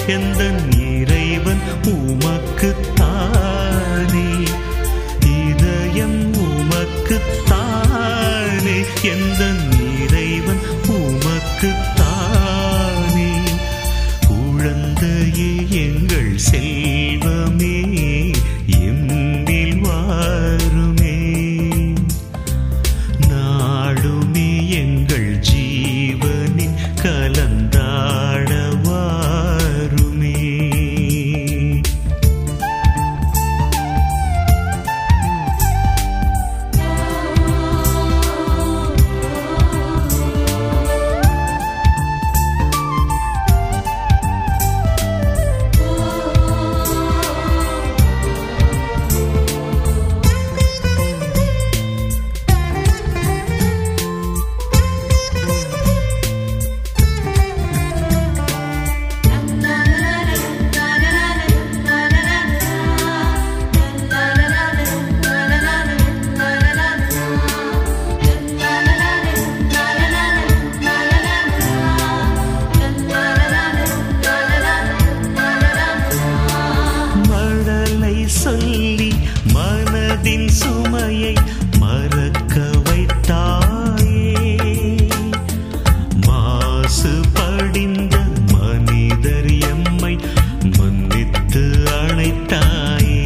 எந்த இறைவன் உமக்குத்தானே இதயம் உமக்குத்தானே எந்த இறைவன் உமக்குத்தானே குழந்தையே எங்கள் செல்வமே எம்மில் வாருமே நாடுமே எங்கள் ஜீவனின் கலந்தாட வாருமே மழலை சொல்லி மனதின் சுமையை மறக்க வைத்தாயே மாசு படிந்த மனிதர் எம்மை மன்னித்து அழைத்தாயே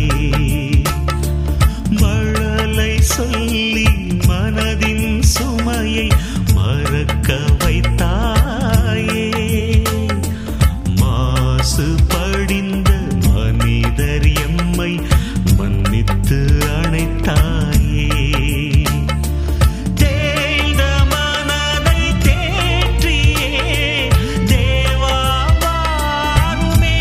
மழலை சொல்லி மனதின் சுமையை மறக்க வைத்தாயே மாசு படிந்த மனிதர் எம்மை மன்னித்து அணைத்தாயே தேய்ந்த மனதை தேற்றியே தேவா வாருமே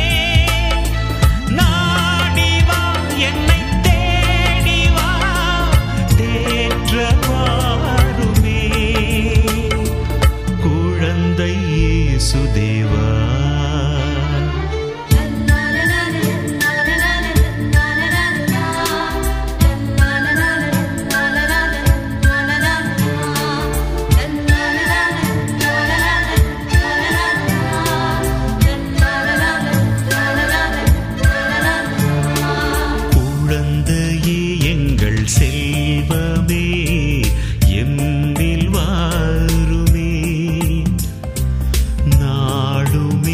நாடி வா என்னை தேடி வா தேற்ற வாருமே குழந்தை இயேசுதேவா குழந்தையே எங்கள் செல்வமே எம்மில் வாருமே நாடுமே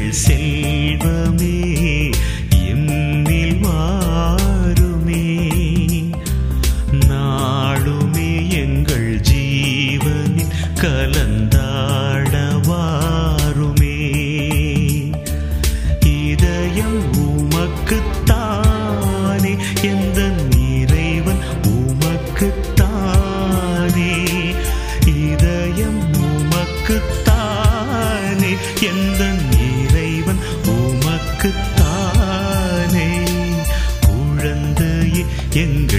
செல்வமே எம்மில் வாருமே நாளுமே எங்கள் ஜீவனில் கலந்தாட வாருமே இதயம் உமக்குத்தானே எந்த இறைவன் உமக்குத்தானே இதயம் உமக்குத்தானே எந்த இறைவன் உமக்குத்தானே குழந்தையே எங்கள்